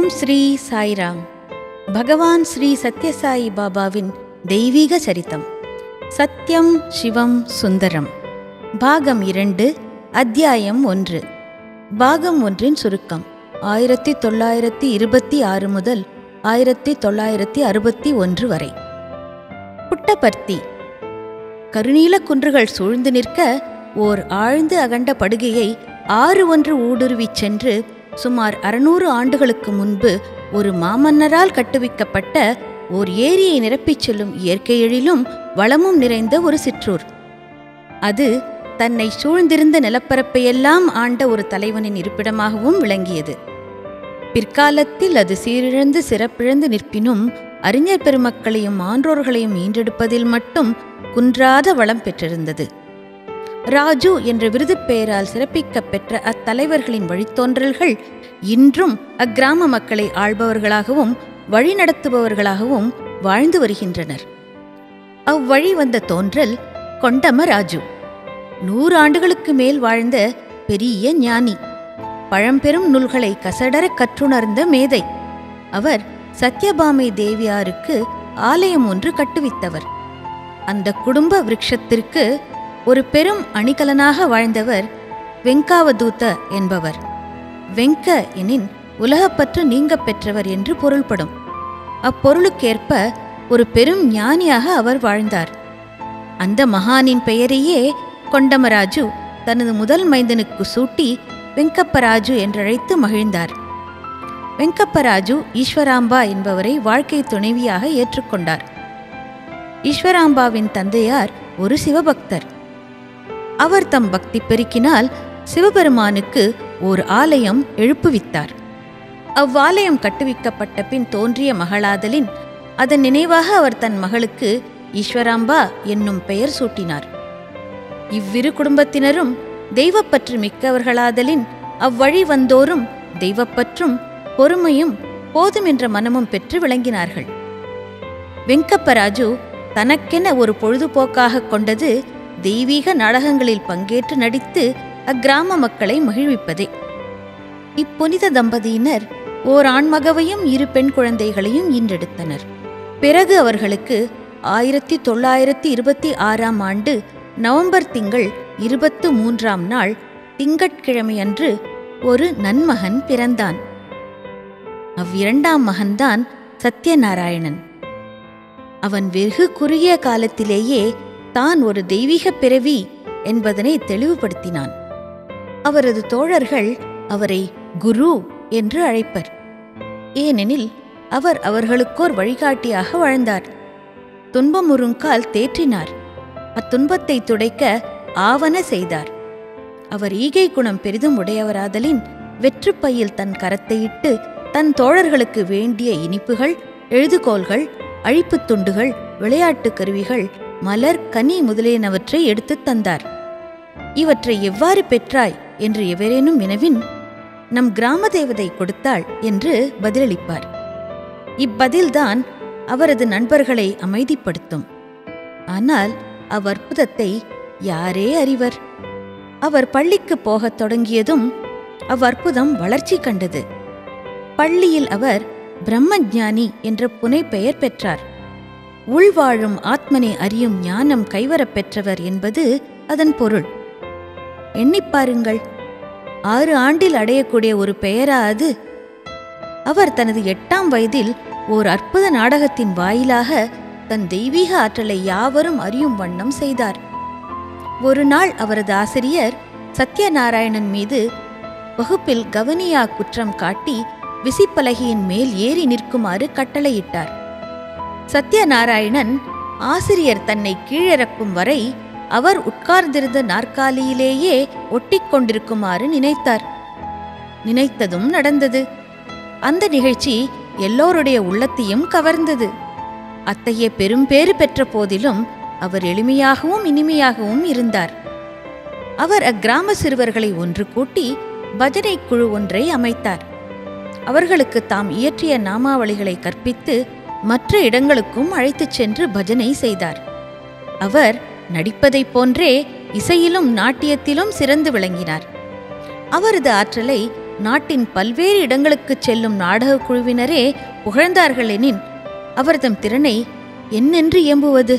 ஓம் ஸ்ரீ சாய்ராம் பகவான் ஸ்ரீ சத்யசாயி பாபாவின் தெய்வீக சரித்தம் சத்யம் சிவம் சுந்தரம் பாகம் இரண்டு அத்தியாயம் ஒன்று பாகம் ஒன்றின் சுருக்கம் ஆயிரத்தி தொள்ளாயிரத்தி இருபத்தி ஆறு முதல் ஆயிரத்தி தொள்ளாயிரத்தி அறுபத்தி ஒன்று வரை புட்டபர்த்தி கருநீல குன்றுகள் சூழ்ந்து நிற்க ஓர் ஆழ்ந்து அகண்ட படுகையை ஆறு ஒன்று ஊடுருவிச் சென்று சுமார் அறுநூறு ஆண்டுகளுக்கு முன்பு ஒரு மாமன்னரால் கட்டுவிக்கப்பட்ட ஓர் ஏரியை நிரப்பிச் செல்லும் இயற்கை எழிலும் வளமும் நிறைந்த ஒரு சிற்றூர் அது தன்னை சூழ்ந்திருந்த நிலப்பரப்பையெல்லாம் ஆண்ட ஒரு தலைவனின் இருப்பிடமாகவும் விளங்கியது பிற்காலத்தில் அது சீரிழந்து சிறப்பிழந்து நிற்பினும் அறிஞர் பெருமக்களையும் ஆன்றோர்களையும் ஈன்றெடுப்பதில் மட்டும் குன்றாத வளம் பெற்றிருந்தது ராஜு என்ற விருதுப் பெயரால் சிறப்பிக்கப் பெற்ற அத்தலைவர்களின் வழித்தோன்றல்கள் இன்றும் அக்கிராம மக்களை ஆள்பவர்களாகவும் வழிநடத்துபவர்களாகவும் வாழ்ந்து வருகின்றனர் அவ்வழி வந்த தோன்றல் கொண்டம ராஜு நூறு ஆண்டுகளுக்கு மேல் வாழ்ந்த பெரிய ஞானி பழம்பெரும் நூல்களை கசடர கற்றுணர்ந்த மேதை அவர் சத்யபாமை தேவியாருக்கு ஆலயம் ஒன்று கட்டுவித்தவர் அந்த குடும்ப விருட்சத்திற்கு ஒரு பெரும் அணிகலனாக வாழ்ந்தவர் வெங்காவதூத்த என்பவர் வெங்க எனின் உலகப்பற்று நீங்கப் பெற்றவர் என்று பொருள்படும் அப்பொருளுக்கேற்ப ஒரு பெரும் ஞானியாக அவர் வாழ்ந்தார் அந்த மகானின் பெயரையே கொண்டமராஜு தனது முதல் மைந்தனுக்கு சூட்டி வெங்கப்பராஜு என்றழைத்து மகிழ்ந்தார் வெங்கப்பராஜு ஈஸ்வராம்பா என்பவரை வாழ்க்கை துணைவியாக ஏற்றுக்கொண்டார் ஈஸ்வராம்பாவின் தந்தையார் ஒரு சிவபக்தர் அவர் தம் பக்தி பெருக்கினால் சிவபெருமானுக்கு ஓர் ஆலயம் எழுப்புவித்தார் அவ்வாலயம் கட்டுவிக்கப்பட்ட பின் தோன்றிய மகளாதலின் அதன் நினைவாக அவர் தன் மகளுக்கு ஈஸ்வராம்பா என்னும் பெயர் சூட்டினார் இவ்விரு குடும்பத்தினரும் தெய்வப்பற்று மிக்கவர்களாதலின் அவ்வழி வந்தோரும் தெய்வப்பற்றும் பொறுமையும் போதும் என்ற மனமும் பெற்று விளங்கினார்கள் வெங்கப்பராஜு தனக்கென ஒரு பொழுதுபோக்காக கொண்டது தெய்வீக நாடகங்களில் பங்கேற்று நடித்து அக்கிராம மக்களை மகிழ்விப்பதே இப்புனித தம்பதியினர் ஓர் ஆண்மகவையும் இரு பெண் குழந்தைகளையும் ஈன்றெடுத்தனர் பிறகு அவர்களுக்கு ஆயிரத்தி தொள்ளாயிரத்தி இருபத்தி ஆறாம் ஆண்டு நவம்பர் திங்கள் இருபத்து மூன்றாம் நாள் திங்கட்கிழமையன்று ஒரு நன்மகன் பிறந்தான் அவ்விரண்டாம் மகன்தான் சத்யநாராயணன் அவன் வெகு குறுகிய காலத்திலேயே தான் ஒரு தெய்வீக பிறவி என்பதனை தெளிவுபடுத்தினான் அவரது தோழர்கள் அவரை குரு என்று அழைப்பர் ஏனெனில் அவர் அவர்களுக்கோர் வழிகாட்டியாக வாழ்ந்தார் துன்பமுறுங்கால் தேற்றினார் அத்துன்பத்தை துடைக்க ஆவன செய்தார் அவர் ஈகை குணம் பெரிதும் உடையவராதலின் வெற்றுப்பையில் தன் கரத்தையிட்டு தன் தோழர்களுக்கு வேண்டிய இனிப்புகள் எழுதுகோல்கள் அழிப்புத் துண்டுகள் விளையாட்டுக் கருவிகள் மலர் கனி முதலியனவற்றை எடுத்துத் தந்தார் இவற்றை எவ்வாறு பெற்றாய் என்று எவரேனும் வினவின் நம் கிராம தேவதை கொடுத்தாள் என்று பதிலளிப்பார் இப்பதில்தான் அவரது நண்பர்களை அமைதிப்படுத்தும் ஆனால் அவ்வற்புதத்தை யாரே அறிவர் அவர் பள்ளிக்கு போகத் தொடங்கியதும் அவ்வற்புதம் வளர்ச்சி கண்டது பள்ளியில் அவர் பிரம்மஞானி என்ற புனைப்பெயர் பெற்றார் உள்வாழும் ஆத்மனை அறியும் ஞானம் கைவரப் பெற்றவர் என்பது அதன் பொருள் எண்ணிப்பாருங்கள் ஆறு ஆண்டில் அடையக்கூடிய ஒரு பெயரா அது அவர் தனது எட்டாம் வயதில் ஓர் அற்புத நாடகத்தின் வாயிலாக தன் தெய்வீக ஆற்றலை யாவரும் அறியும் வண்ணம் செய்தார் ஒரு நாள் அவரது ஆசிரியர் சத்யநாராயணன் மீது வகுப்பில் கவனியா குற்றம் காட்டி விசிப்பலகையின் மேல் ஏறி நிற்குமாறு கட்டளையிட்டார் சத்யநாராயணன் ஆசிரியர் தன்னை கீழிறக்கும் வரை அவர் உட்கார்ந்திருந்த நாற்காலியிலேயே ஒட்டிக்கொண்டிருக்குமாறு நினைத்தார் நினைத்ததும் நடந்தது அந்த நிகழ்ச்சி எல்லோருடைய உள்ளத்தையும் கவர்ந்தது அத்தகைய பெரும்பேறு பெற்ற போதிலும் அவர் எளிமையாகவும் இனிமையாகவும் இருந்தார் அவர் அக்கிராம சிறுவர்களை ஒன்று கூட்டி பஜனை குழு ஒன்றை அமைத்தார் அவர்களுக்கு தாம் இயற்றிய நாமாவளிகளை கற்பித்து மற்ற இடங்களுக்கும் அழைத்துச் சென்று பஜனை செய்தார் அவர் நடிப்பதைப் போன்றே இசையிலும் நாட்டியத்திலும் சிறந்து விளங்கினார் அவரது ஆற்றலை நாட்டின் பல்வேறு இடங்களுக்குச் செல்லும் நாடகக் குழுவினரே புகழ்ந்தார்கள் எனின் அவர்தம் திறனை என்னென்று இயம்புவது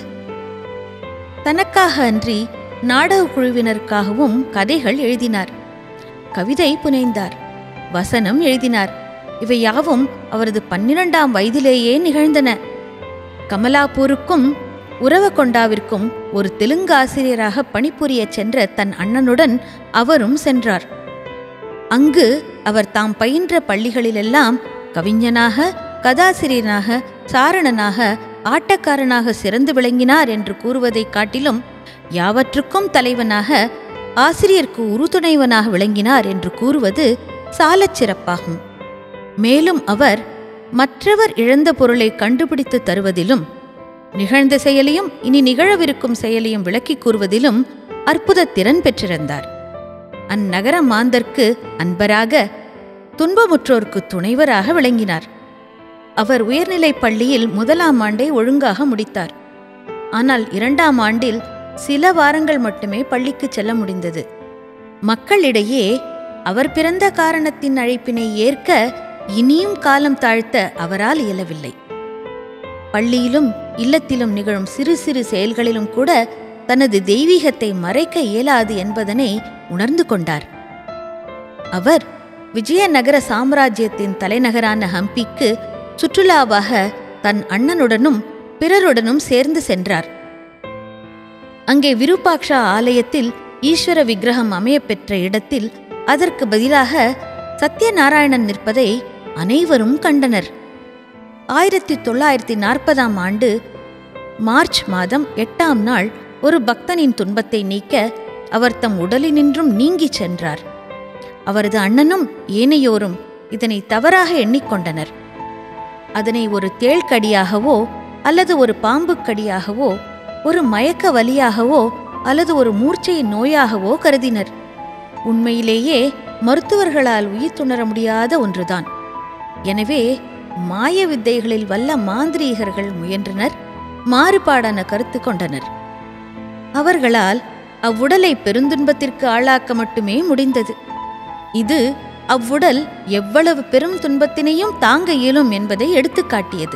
தனக்காக அன்றி நாடகக் குழுவினருக்காகவும் கதைகள் எழுதினார் கவிதை புனைந்தார் வசனம் எழுதினார் இவை யாவும் அவரது பன்னிரண்டாம் வயதிலேயே நிகழ்ந்தன கமலாப்பூருக்கும் உறவகொண்டாவிற்கும் ஒரு தெலுங்கு ஆசிரியராக பணிபுரியச் சென்ற தன் அண்ணனுடன் அவரும் சென்றார் அங்கு அவர் தாம் பயின்ற பள்ளிகளிலெல்லாம் கவிஞனாக கதாசிரியனாக சாரணனாக ஆட்டக்காரனாக சிறந்து விளங்கினார் என்று கூறுவதைக் காட்டிலும் யாவற்றுக்கும் தலைவனாக ஆசிரியர்க்கு உறுதுணைவனாக விளங்கினார் என்று கூறுவது சாலச் சிறப்பாகும் மேலும் அவர் மற்றவர் இழந்த பொருளை கண்டுபிடித்து தருவதிலும் நிகழ்ந்த செயலையும் இனி நிகழவிருக்கும் செயலையும் விளக்கிக் கூறுவதிலும் அற்புத திறன் பெற்றிருந்தார் அந்நகர மாந்தர்க்கு அன்பராக துன்பமுற்றோர்க்கு துணைவராக விளங்கினார் அவர் உயர்நிலைப் பள்ளியில் முதலாம் ஆண்டை ஒழுங்காக முடித்தார் ஆனால் இரண்டாம் ஆண்டில் சில வாரங்கள் மட்டுமே பள்ளிக்கு செல்ல முடிந்தது மக்களிடையே அவர் பிறந்த காரணத்தின் அழைப்பினை ஏற்க இனியும் காலம் தாழ்த்த அவரால் இயலவில்லை பள்ளியிலும் இல்லத்திலும் நிகழும் சிறு சிறு செயல்களிலும் கூட தனது தெய்வீகத்தை மறைக்க இயலாது என்பதனை உணர்ந்து கொண்டார் அவர் விஜயநகர சாம்ராஜ்யத்தின் தலைநகரான ஹம்பிக்கு சுற்றுலாவாக தன் அண்ணனுடனும் பிறருடனும் சேர்ந்து சென்றார் அங்கே விருப்பாக்ஷா ஆலயத்தில் ஈஸ்வர விக்கிரகம் அமையப்பெற்ற இடத்தில் அதற்கு பதிலாக சத்யநாராயணன் நிற்பதை அனைவரும் கண்டனர் ஆயிரத்தி தொள்ளாயிரத்தி நாற்பதாம் ஆண்டு மார்ச் மாதம் எட்டாம் நாள் ஒரு பக்தனின் துன்பத்தை நீக்க அவர் தம் உடலினின்றும் நீங்கிச் சென்றார் அவரது அண்ணனும் ஏனையோரும் இதனை தவறாக எண்ணிக்கொண்டனர் அதனை ஒரு தேள்கடியாகவோ அல்லது ஒரு பாம்புக்கடியாகவோ ஒரு மயக்க வலியாகவோ அல்லது ஒரு மூர்ச்சையின் நோயாகவோ கருதினர் உண்மையிலேயே மருத்துவர்களால் உயிர் துணர முடியாத ஒன்றுதான் எனவே மாய வித்தைகளில் வல்ல மாந்திரீகர்கள் முயன்றனர் மாறுபாடான கருத்து கொண்டனர் அவர்களால் அவ்வுடலை பெருந்துன்பத்திற்கு ஆளாக்க மட்டுமே முடிந்தது இது அவ்வுடல் எவ்வளவு பெரும் துன்பத்தினையும் தாங்க இயலும் என்பதை எடுத்துக்காட்டியது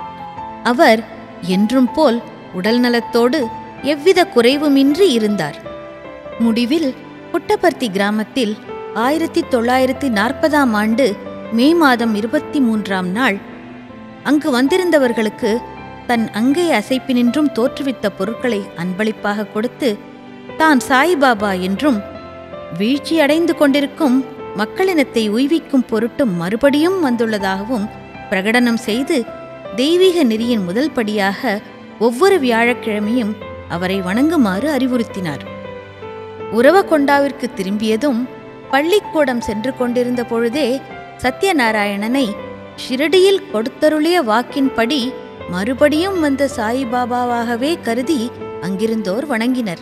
அவர் என்றும் போல் உடல் நலத்தோடு எவ்வித குறைவுமின்றி இருந்தார் முடிவில் புட்டபர்த்தி கிராமத்தில் ஆயிரத்தி தொள்ளாயிரத்தி நாற்பதாம் ஆண்டு மே மாதம் இருபத்தி மூன்றாம் நாள் அங்கு வந்திருந்தவர்களுக்கு தன் அங்கை அசைப்பினின்றும் தோற்றுவித்த பொருட்களை அன்பளிப்பாக கொடுத்து தான் சாய்பாபா என்றும் வீழ்ச்சியடைந்து கொண்டிருக்கும் மக்களினத்தை உய்விக்கும் பொருட்டு மறுபடியும் வந்துள்ளதாகவும் பிரகடனம் செய்து தெய்வீக நெறியின் முதல் படியாக ஒவ்வொரு வியாழக்கிழமையும் அவரை வணங்குமாறு அறிவுறுத்தினார் உறவகொண்டாவிற்கு திரும்பியதும் பள்ளிக்கூடம் சென்று கொண்டிருந்த பொழுதே சத்யநாராயணனை ஷிரடியில் கொடுத்தருளிய வாக்கின்படி மறுபடியும் வந்த சாயிபாபாவாகவே கருதி அங்கிருந்தோர் வணங்கினர்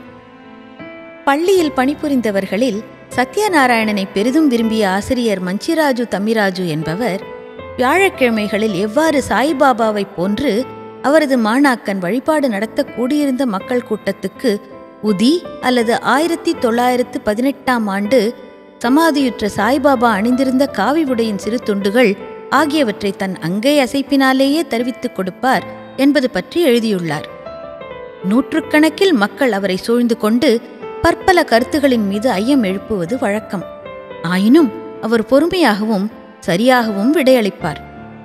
பள்ளியில் பணிபுரிந்தவர்களில் சத்யநாராயணனை பெரிதும் விரும்பிய ஆசிரியர் மஞ்சிராஜு தம்மிராஜு என்பவர் வியாழக்கிழமைகளில் எவ்வாறு சாய்பாபாவைப் போன்று அவரது மாணாக்கன் வழிபாடு நடத்த கூடியிருந்த மக்கள் கூட்டத்துக்கு உதி அல்லது ஆயிரத்தி தொள்ளாயிரத்து பதினெட்டாம் ஆண்டு சமாதியுற்ற சாய்பாபா அணிந்திருந்த காவி உடையின் சிறு துண்டுகள் ஆகியவற்றை தன் அங்கை அசைப்பினாலேயே தெரிவித்துக் கொடுப்பார் என்பது பற்றி எழுதியுள்ளார் நூற்றுக்கணக்கில் மக்கள் அவரை சூழ்ந்து கொண்டு பற்பல கருத்துகளின் மீது ஐயம் எழுப்புவது வழக்கம் ஆயினும் அவர் பொறுமையாகவும் சரியாகவும் விடையளிப்பார்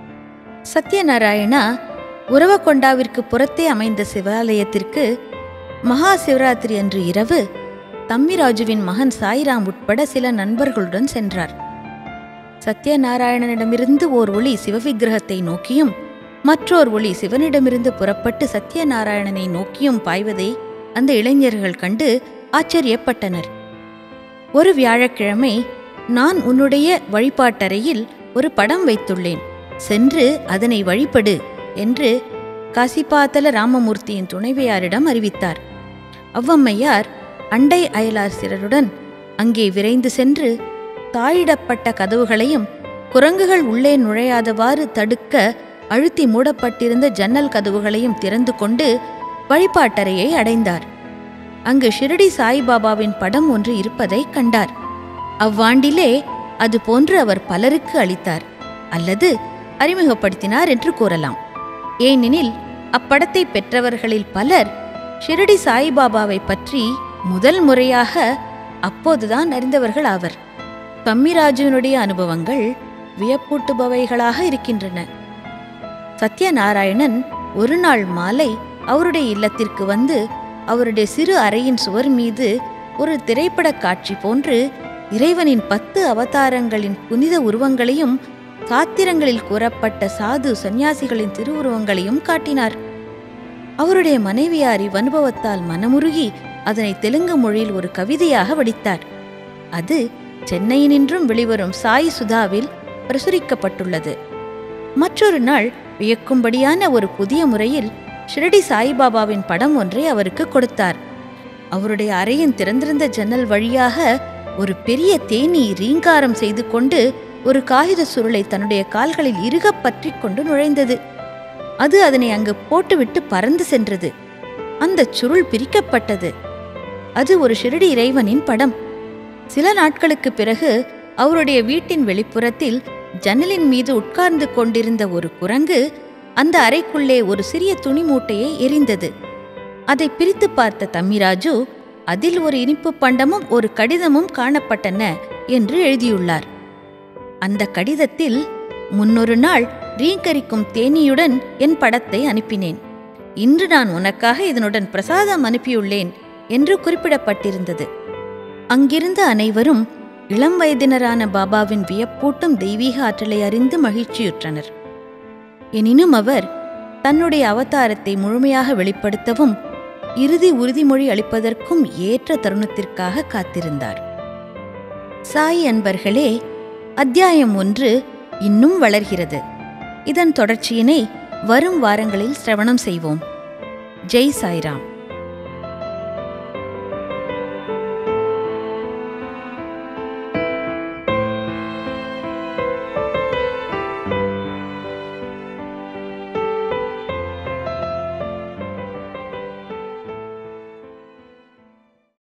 சத்யநாராயணா உறவகொண்டாவிற்கு புறத்தே அமைந்த சிவாலயத்திற்கு மகா சிவராத்திரி அன்று இரவு தம்மிராஜுவின் மகன் சாய்ராம் உட்பட சில நண்பர்களுடன் சென்றார் சத்யநாராயணனிடமிருந்து ஓர் ஒளி சிவவிக்கிரகத்தை நோக்கியும் மற்றோர் ஒளி சிவனிடமிருந்து புறப்பட்டு சத்யநாராயணனை நோக்கியும் பாய்வதை அந்த இளைஞர்கள் கண்டு ஆச்சரியப்பட்டனர் ஒரு வியாழக்கிழமை நான் உன்னுடைய வழிபாட்டறையில் ஒரு படம் வைத்துள்ளேன் சென்று அதனை வழிபடு என்று காசிபாத்தல ராமமூர்த்தியின் துணைவியாரிடம் அறிவித்தார் அவ்வம்மையார் அண்டை அயலார் சிலருடன் அங்கே விரைந்து சென்று தாழிடப்பட்ட கதவுகளையும் குரங்குகள் உள்ளே நுழையாதவாறு தடுக்க அழுத்தி மூடப்பட்டிருந்த ஜன்னல் கதவுகளையும் திறந்து கொண்டு வழிபாட்டறையை அடைந்தார் அங்கு ஷிரடி சாய்பாபாவின் படம் ஒன்று இருப்பதைக் கண்டார் அவ்வாண்டிலே அதுபோன்று அவர் பலருக்கு அளித்தார் அல்லது அறிமுகப்படுத்தினார் என்று கூறலாம் ஏனெனில் அப்படத்தை பெற்றவர்களில் பலர் ஷிரடி சாய்பாபாவை பற்றி முதல் முறையாக அப்போதுதான் அறிந்தவர்கள் ஆவர் தம்மிராஜுவினுடைய அனுபவங்கள் வியப்பூட்டுபவைகளாக இருக்கின்றன சத்யநாராயணன் ஒரு நாள் மாலை அவருடைய இல்லத்திற்கு வந்து அவருடைய சிறு அறையின் சுவர் மீது ஒரு திரைப்படக் காட்சி போன்று இறைவனின் பத்து அவதாரங்களின் புனித உருவங்களையும் சாத்திரங்களில் கூறப்பட்ட சாது சந்நியாசிகளின் திருவுருவங்களையும் காட்டினார் அவருடைய மனைவியார் இவ்வனுபவத்தால் மனமுருகி அதனை தெலுங்கு மொழியில் ஒரு கவிதையாக வடித்தார் அது சென்னையினின்றும் வெளிவரும் சாய் சுதாவில் பிரசுரிக்கப்பட்டுள்ளது மற்றொரு நாள் வியக்கும்படியான ஒரு புதிய முறையில் ஷிரடி சாய்பாபாவின் படம் ஒன்றை அவருக்கு கொடுத்தார் அவருடைய அறையின் திறந்திருந்த ஜன்னல் வழியாக ஒரு பெரிய தேனீ ரீங்காரம் செய்து கொண்டு ஒரு காகித சுருளை தன்னுடைய கால்களில் இறுகப் பற்றிக் கொண்டு நுழைந்தது அது அதனை அங்கு போட்டுவிட்டு பறந்து சென்றது அந்தச் சுருள் பிரிக்கப்பட்டது அது ஒரு ஷிரடி இறைவனின் படம் சில நாட்களுக்குப் பிறகு அவருடைய வீட்டின் வெளிப்புறத்தில் ஜன்னலின் மீது உட்கார்ந்து கொண்டிருந்த ஒரு குரங்கு அந்த அறைக்குள்ளே ஒரு சிறிய துணி மூட்டையை எரிந்தது அதை பிரித்து பார்த்த தம்மிராஜு அதில் ஒரு இனிப்பு பண்டமும் ஒரு கடிதமும் காணப்பட்டன என்று எழுதியுள்ளார் அந்த கடிதத்தில் முன்னொரு நாள் ரீங்கரிக்கும் தேனியுடன் என் படத்தை அனுப்பினேன் இன்று நான் உனக்காக இதனுடன் பிரசாதம் அனுப்பியுள்ளேன் என்று குறிப்பிடப்பட்டிருந்தது அங்கிருந்த அனைவரும் இளம் வயதினரான பாபாவின் வியப்பூட்டும் தெய்வீக ஆற்றலை அறிந்து மகிழ்ச்சியுற்றனர் எனினும் அவர் தன்னுடைய அவதாரத்தை முழுமையாக வெளிப்படுத்தவும் இறுதி உறுதிமொழி அளிப்பதற்கும் ஏற்ற தருணத்திற்காக காத்திருந்தார் சாய் அன்பர்களே அத்தியாயம் ஒன்று இன்னும் வளர்கிறது இதன் தொடர்ச்சியினை வரும் வாரங்களில் சிரவணம் செய்வோம் ஜெய் சாய்ராம்